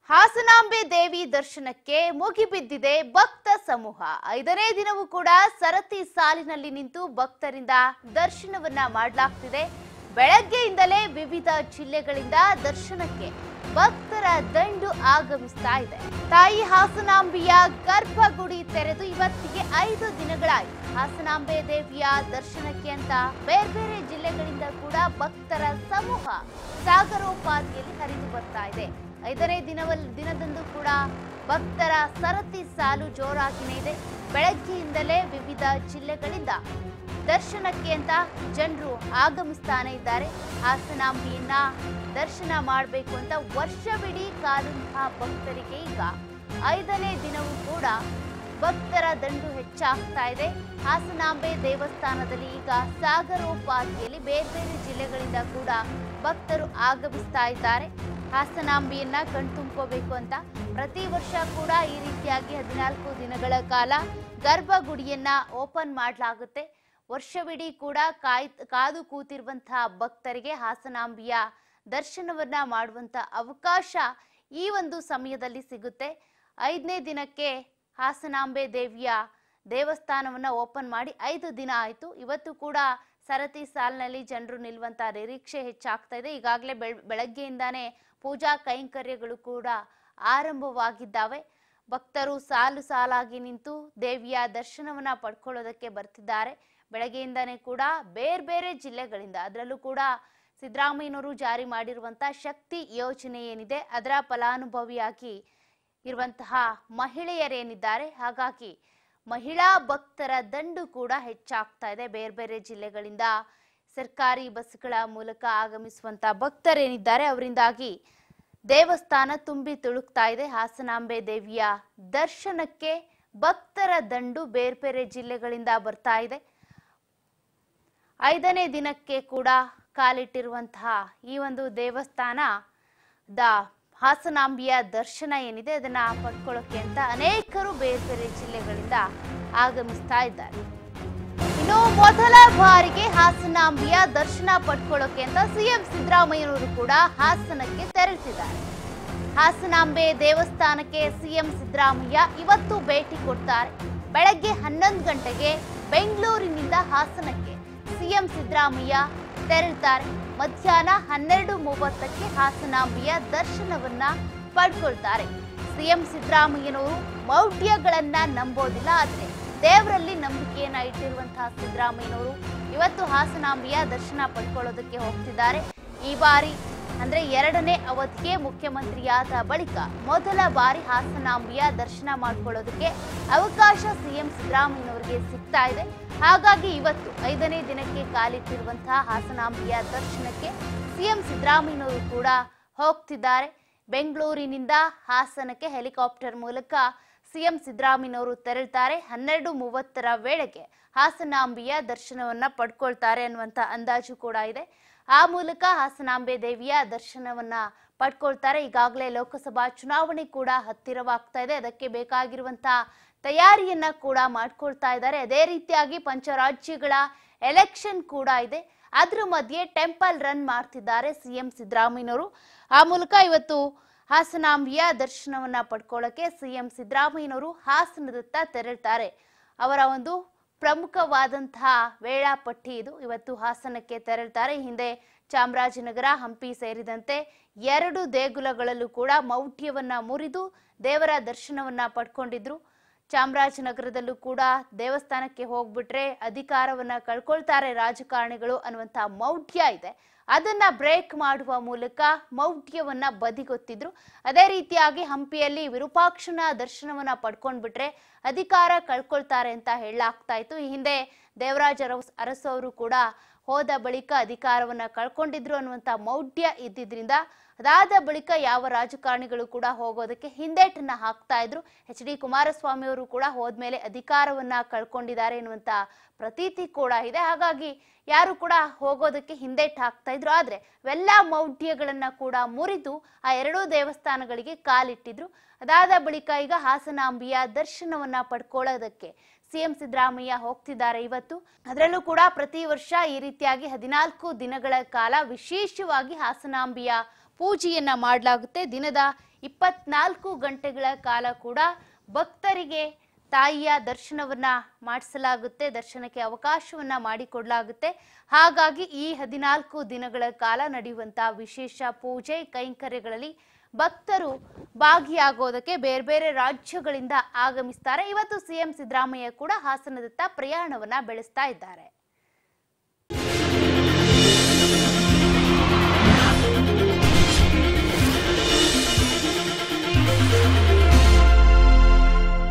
ಹಾಸನಾಂಬೆ ದೇವಿ ದರ್ಶನಕ್ಕೆ ಮುಗಿಬಿದ್ದಿದೆ ಭಕ್ತ ಸಮೂಹ ಐದನೇ ದಿನವೂ ಕೂಡ ಸರತಿ ಸಾಲಿನಲ್ಲಿ ನಿಂತು ಭಕ್ತರಿಂದ ದರ್ಶನವನ್ನ ಮಾಡಲಾಗ್ತಿದೆ ಬೆಳಗ್ಗೆಯಿಂದಲೇ ವಿವಿಧ ಜಿಲ್ಲೆಗಳಿಂದ ದರ್ಶನಕ್ಕೆ ಭಕ್ತರ ದಂಡು ಆಗಮಿಸ್ತಾ ಇದೆ ತಾಯಿ ಹಾಸನಾಂಬೆಯ ಗರ್ಭಗುಡಿ ತೆರೆದು ಇವತ್ತಿಗೆ ಐದು ದಿನಗಳಾಯಿತು ಹಾಸನಾಂಬೆ ದೇವಿಯ ದರ್ಶನಕ್ಕೆ ಅಂತ ಬೇರೆ ಬೇರೆ ಜಿಲ್ಲೆಗಳಿಂದ ಕೂಡ ಭಕ್ತರ ಸಮೂಹ ಸಾಗರೋಪಾದಿಯಲ್ಲಿ ಹರಿದು ಬರ್ತಾ ಇದೆ ಐದನೇ ದಿನವಲ್ ದಿನದಂದು ಕೂಡ ಭಕ್ತರ ಸರತಿ ಸಾಲು ಜೋರಾಗಿನೇ ಇದೆ ಬೆಳಗ್ಗೆಯಿಂದಲೇ ವಿವಿಧ ಜಿಲ್ಲೆಗಳಿಂದ ದರ್ಶನಕ್ಕೆ ಅಂತ ಜನರು ಆಗಮಿಸ್ತಾನೆ ಇದ್ದಾರೆ ಹಾಸನಾಂಬಿಯನ್ನ ದರ್ಶನ ಮಾಡಬೇಕು ಅಂತ ವರ್ಷವಿಡೀ ಕಾದಂತಹ ಭಕ್ತರಿಗೆ ಈಗ ಐದನೇ ದಿನವೂ ಕೂಡ ಭಕ್ತರ ದಂಡು ಹೆಚ್ಚಾಗ್ತಾ ಇದೆ ಹಾಸನಾಂಬೆ ದೇವಸ್ಥಾನದಲ್ಲಿ ಈಗ ಸಾಗರೋಪಾದಿಯಲ್ಲಿ ಬೇರೆ ಬೇರೆ ಜಿಲ್ಲೆಗಳಿಂದ ಕೂಡ ಭಕ್ತರು ಆಗಮಿಸ್ತಾ ಇದ್ದಾರೆ ಹಾಸನಾಂಬಿಯನ್ನ ಕಣ್ತುಂಬ್ಕೋಬೇಕು ಅಂತ ಪ್ರತಿ ವರ್ಷ ಕೂಡ ಈ ರೀತಿಯಾಗಿ ಹದಿನಾಲ್ಕು ದಿನಗಳ ಕಾಲ ಗರ್ಭಗುಡಿಯನ್ನ ಓಪನ್ ಮಾಡಲಾಗುತ್ತೆ ವರ್ಷವಿಡೀ ಕೂಡ ಕಾಯ್ ಕಾದು ಕೂತಿರುವಂತಹ ಭಕ್ತರಿಗೆ ಹಾಸನಾಂಬಿಯ ದರ್ಶನವನ್ನ ಮಾಡುವಂತ ಅವಕಾಶ ಈ ಒಂದು ಸಮಯದಲ್ಲಿ ಸಿಗುತ್ತೆ ಐದನೇ ದಿನಕ್ಕೆ ಹಾಸನಾಂಬೆ ದೇವಿಯ ದೇವಸ್ಥಾನವನ್ನ ಓಪನ್ ಮಾಡಿ ಐದು ದಿನ ಆಯಿತು ಇವತ್ತು ಕೂಡ ಸರತಿ ಸಾಲಿನಲ್ಲಿ ಜನರು ನಿಲ್ಲುವಂತ ನಿರೀಕ್ಷೆ ಹೆಚ್ಚಾಗ್ತಾ ಇದೆ ಈಗಾಗಲೇ ಬೆಳ್ ಬೆಳಗ್ಗೆಯಿಂದಾನೇ ಪೂಜಾ ಕೈಂಕರ್ಯಗಳು ಕೂಡ ಆರಂಭವಾಗಿದ್ದಾವೆ ಭಕ್ತರು ಸಾಲು ಸಾಲಾಗಿ ನಿಂತು ದೇವಿಯ ದರ್ಶನವನ್ನ ಪಡ್ಕೊಳ್ಳೋದಕ್ಕೆ ಬರ್ತಿದ್ದಾರೆ ಬೆಳಗ್ಗೆಯಿಂದಾನೇ ಕೂಡ ಬೇರೆ ಬೇರೆ ಜಿಲ್ಲೆಗಳಿಂದ ಅದರಲ್ಲೂ ಕೂಡ ಸಿದ್ದರಾಮಯ್ಯನವರು ಜಾರಿ ಮಾಡಿರುವಂತ ಶಕ್ತಿ ಯೋಜನೆ ಏನಿದೆ ಅದರ ಫಲಾನುಭವಿಯಾಗಿ ಇರುವಂತಹ ಮಹಿಳೆಯರೇನಿದ್ದಾರೆ ಹಾಗಾಗಿ ಮಹಿಳಾ ಭಕ್ತರ ದಂಡು ಕೂಡ ಹೆಚ್ಚಾಗ್ತಾ ಇದೆ ಬೇರೆ ಬೇರೆ ಜಿಲ್ಲೆಗಳಿಂದ ಸರ್ಕಾರಿ ಬಸ್ಗಳ ಮೂಲಕ ಆಗಮಿಸುವಂತ ಭಕ್ತರೇನಿದ್ದಾರೆ ಅವರಿಂದಾಗಿ ದೇವಸ್ಥಾನ ತುಂಬಿ ತುಳುಕ್ತಾ ಇದೆ ಹಾಸನಾಂಬೆ ದೇವಿಯ ದರ್ಶನಕ್ಕೆ ಭಕ್ತರ ದಂಡು ಬೇರೆ ಬೇರೆ ಜಿಲ್ಲೆಗಳಿಂದ ಬರ್ತಾ ಇದೆ ಐದನೇ ದಿನಕ್ಕೆ ಕೂಡ ಕಾಲಿಟ್ಟಿರುವಂತಹ ಈ ಒಂದು ದೇವಸ್ಥಾನ ದ ಹಾಸನಾಂಬಿಯ ದರ್ಶನ ಏನಿದೆ ಅದನ್ನ ಪಡ್ಕೊಳ್ಳೋಕೆ ಅಂತ ಅನೇಕರು ಬೇರೆ ಬೇರೆ ಜಿಲ್ಲೆಗಳಿಂದ ಆಗಮಿಸ್ತಾ ಇದ್ದಾರೆ ಇನ್ನು ಮೊದಲ ಬಾರಿಗೆ ಹಾಸನಾಂಬಿಯ ದರ್ಶನ ಪಡ್ಕೊಳ್ಳೋಕೆ ಅಂತ ಸಿಎಂ ಸಿದ್ದರಾಮಯ್ಯನವರು ಕೂಡ ಹಾಸನಕ್ಕೆ ತೆರಳುತ್ತಿದ್ದಾರೆ ಹಾಸನಾಂಬೆ ದೇವಸ್ಥಾನಕ್ಕೆ ಸಿಎಂ ಸಿದ್ದರಾಮಯ್ಯ ಇವತ್ತು ಭೇಟಿ ಕೊಡ್ತಾರೆ ಬೆಳಗ್ಗೆ ಹನ್ನೊಂದು ಗಂಟೆಗೆ ಬೆಂಗಳೂರಿನಿಂದ ಹಾಸನಕ್ಕೆ ಸಿಎಂ ಸಿದ್ದರಾಮಯ್ಯ ತೆರಳುತ್ತಾರೆ ಮಧ್ಯಾಹ್ನ ಹನ್ನೆರಡು ಮೂವತ್ತಕ್ಕೆ ಹಾಸನಾಂಬಿಯ ದರ್ಶನವನ್ನ ಪಡ್ಕೊಳ್ತಾರೆ ಸಿಎಂ ಸಿದ್ದರಾಮಯ್ಯನವರು ಮೌಢ್ಯಗಳನ್ನ ನಂಬೋದಿಲ್ಲ ಆದ್ರೆ ದೇವರಲ್ಲಿ ನಂಬಿಕೆಯನ್ನ ಇಟ್ಟಿರುವಂತಹ ಸಿದ್ದರಾಮಯ್ಯನವರು ಇವತ್ತು ಹಾಸನಾಂಬಿಯ ದರ್ಶನ ಪಡ್ಕೊಳ್ಳೋದಕ್ಕೆ ಹೋಗ್ತಿದ್ದಾರೆ ಈ ಬಾರಿ ಅಂದ್ರೆ ಎರಡನೇ ಅವಧಿಗೆ ಮುಖ್ಯಮಂತ್ರಿಯಾದ ಬಳಿಕ ಮೊದಲ ಬಾರಿ ಹಾಸನಾಂಬಿಯ ದರ್ಶನ ಮಾಡ್ಕೊಳ್ಳೋದಕ್ಕೆ ಅವಕಾಶ ಸಿಎಂ ಸಿದ್ದರಾಮಯ್ಯನವರಿಗೆ ಸಿಗ್ತಾ ಇದೆ ಹಾಗಾಗಿ ಇವತ್ತು ಐದನೇ ದಿನಕ್ಕೆ ಕಾಲಿಟ್ಟಿರುವಂತಹ ಹಾಸನಾಂಬಿಯ ದರ್ಶನಕ್ಕೆ ಸಿಎಂ ಸಿದ್ದರಾಮಯ್ಯನವರು ಕೂಡ ಹೋಗ್ತಿದ್ದಾರೆ ಬೆಂಗಳೂರಿನಿಂದ ಹಾಸನಕ್ಕೆ ಹೆಲಿಕಾಪ್ಟರ್ ಮೂಲಕ ಸಿಎಂ ಸಿದ್ದರಾಮಯ್ಯನವರು ತೆರಳುತ್ತಾರೆ ಹನ್ನೆರಡು ಮೂವತ್ತರ ವೇಳೆಗೆ ಹಾಸನಾಂಬಿಯ ದರ್ಶನವನ್ನ ಪಡ್ಕೊಳ್ತಾರೆ ಅನ್ನುವಂತ ಅಂದಾಜು ಕೂಡ ಇದೆ ಆ ಮೂಲಕ ಹಾಸನಾಂಬೆ ದೇವಿಯ ದರ್ಶನವನ್ನ ಪಡ್ಕೊಳ್ತಾರೆ ಈಗಾಗಲೇ ಲೋಕಸಭಾ ಚುನಾವಣೆ ಕೂಡ ಹತ್ತಿರವಾಗ್ತಾ ಇದೆ ಅದಕ್ಕೆ ಬೇಕಾಗಿರುವಂತಹ ತಯಾರಿಯನ್ನ ಕೂಡ ಮಾಡ್ಕೊಳ್ತಾ ಇದ್ದಾರೆ ಅದೇ ರೀತಿಯಾಗಿ ಪಂಚರಾಜ್ಯಗಳ ಎಲೆಕ್ಷನ್ ಕೂಡ ಇದೆ ಅದ್ರ ಮಧ್ಯೆ ಟೆಂಪಲ್ ರನ್ ಮಾಡ್ತಿದ್ದಾರೆ ಸಿಎಂ ಸಿದ್ದರಾಮಯ್ಯನವರು ಆ ಮೂಲಕ ಇವತ್ತು ಹಾಸನಾಂಬಿಯ ದರ್ಶನವನ್ನ ಪಡ್ಕೊಳ್ಳೋಕೆ ಸಿಎಂ ಸಿದ್ದರಾಮಯ್ಯನವರು ಹಾಸನದತ್ತ ತೆರಳ್ತಾರೆ ಅವರ ಒಂದು ಪ್ರಮುಖವಾದಂತಹ ವೇಳಾಪಟ್ಟಿ ಇದು ಇವತ್ತು ಹಾಸನಕ್ಕೆ ತೆರಳ್ತಾರೆ ಹಿಂದೆ ಚಾಮರಾಜನಗರ ಹಂಪಿ ಸೇರಿದಂತೆ ಎರಡು ದೇಗುಲಗಳಲ್ಲೂ ಕೂಡ ಮೌಢ್ಯವನ್ನ ಮುರಿದು ದೇವರ ದರ್ಶನವನ್ನ ಪಡ್ಕೊಂಡಿದ್ರು ಚಾಮರಾಜನಗರದಲ್ಲೂ ಕೂಡ ದೇವಸ್ಥಾನಕ್ಕೆ ಹೋಗ್ಬಿಟ್ರೆ ಅಧಿಕಾರವನ್ನ ಕಳ್ಕೊಳ್ತಾರೆ ರಾಜಕಾರಣಿಗಳು ಅನ್ನುವಂತ ಮೌಢ್ಯ ಇದೆ ಅದನ್ನ ಬ್ರೇಕ್ ಮಾಡುವ ಮೂಲಕ ಮೌಢ್ಯವನ್ನ ಬದಿಗೊತ್ತಿದ್ರು ಅದೇ ರೀತಿಯಾಗಿ ಹಂಪಿಯಲ್ಲಿ ವಿರೂಪಾಕ್ಷನ ದರ್ಶನವನ್ನ ಪಡ್ಕೊಂಡ್ಬಿಟ್ರೆ ಅಧಿಕಾರ ಕಳ್ಕೊಳ್ತಾರೆ ಅಂತ ಹೇಳಲಾಗ್ತಾ ಇತ್ತು ಈ ಹಿಂದೆ ದೇವರಾಜ ಅರಸ್ ಅರಸು ಅವರು ಕೂಡ ಹೋದ ಬಳಿಕ ಅಧಿಕಾರವನ್ನ ಕಳ್ಕೊಂಡಿದ್ರು ಅನ್ನುವಂತ ಮೌಢ್ಯ ಇದ್ದಿದ್ರಿಂದ ಅದಾದ ಬಳಿಕ ಯಾವ ರಾಜಕಾರಣಿಗಳು ಕೂಡ ಹೋಗೋದಕ್ಕೆ ಹಿಂದೇಟನ್ನ ಹಾಕ್ತಾ ಇದ್ರು ಎಚ್ ಡಿ ಕುಮಾರಸ್ವಾಮಿ ಅವರು ಕೂಡ ಹೋದ್ಮೇಲೆ ಅಧಿಕಾರವನ್ನ ಕಳ್ಕೊಂಡಿದ್ದಾರೆ ಎನ್ನುವಂತ ಪ್ರತೀತಿ ಕೂಡ ಇದೆ ಹಾಗಾಗಿ ಯಾರು ಕೂಡ ಹೋಗೋದಕ್ಕೆ ಹಿಂದೇಟ್ ಹಾಕ್ತಾ ಇದ್ರು ಆದ್ರೆ ಇವೆಲ್ಲ ಮೌಢ್ಯಗಳನ್ನ ಕೂಡ ಮುರಿದು ಆ ಎರಡೂ ದೇವಸ್ಥಾನಗಳಿಗೆ ಕಾಲಿಟ್ಟಿದ್ರು ಅದಾದ ಬಳಿಕ ಈಗ ಹಾಸನಾಂಬಿಯ ದರ್ಶನವನ್ನ ಪಡ್ಕೊಳ್ಳೋದಕ್ಕೆ ಸಿಎಂ ಸಿದ್ದರಾಮಯ್ಯ ಹೋಗ್ತಿದ್ದಾರೆ ಇವತ್ತು ಅದರಲ್ಲೂ ಕೂಡ ಪ್ರತಿ ವರ್ಷ ಈ ರೀತಿಯಾಗಿ ಹದಿನಾಲ್ಕು ದಿನಗಳ ಕಾಲ ವಿಶೇಷವಾಗಿ ಹಾಸನಾಂಬಿಯ ಪೂಜೆಯನ್ನ ಮಾಡಲಾಗುತ್ತೆ ದಿನದ ಇಪ್ಪತ್ನಾಲ್ಕು ಗಂಟೆಗಳ ಕಾಲ ಕೂಡ ಭಕ್ತರಿಗೆ ತಾಯಿಯ ದರ್ಶನವನ್ನ ಮಾಡಿಸಲಾಗುತ್ತೆ ದರ್ಶನಕ್ಕೆ ಅವಕಾಶವನ್ನ ಮಾಡಿಕೊಡಲಾಗುತ್ತೆ ಹಾಗಾಗಿ ಈ ಹದಿನಾಲ್ಕು ದಿನಗಳ ಕಾಲ ನಡೆಯುವಂತಹ ವಿಶೇಷ ಪೂಜೆ ಕೈಂಕರ್ಯಗಳಲ್ಲಿ ಭಕ್ತರು ಭಾಗಿಯಾಗೋದಕ್ಕೆ ಬೇರೆ ಬೇರೆ ರಾಜ್ಯಗಳಿಂದ ಆಗಮಿಸ್ತಾರೆ ಇವತ್ತು ಸಿಎಂ ಸಿದ್ದರಾಮಯ್ಯ ಕೂಡ ಹಾಸನದತ್ತ ಪ್ರಯಾಣವನ್ನ ಬೆಳೆಸ್ತಾ ಇದ್ದಾರೆ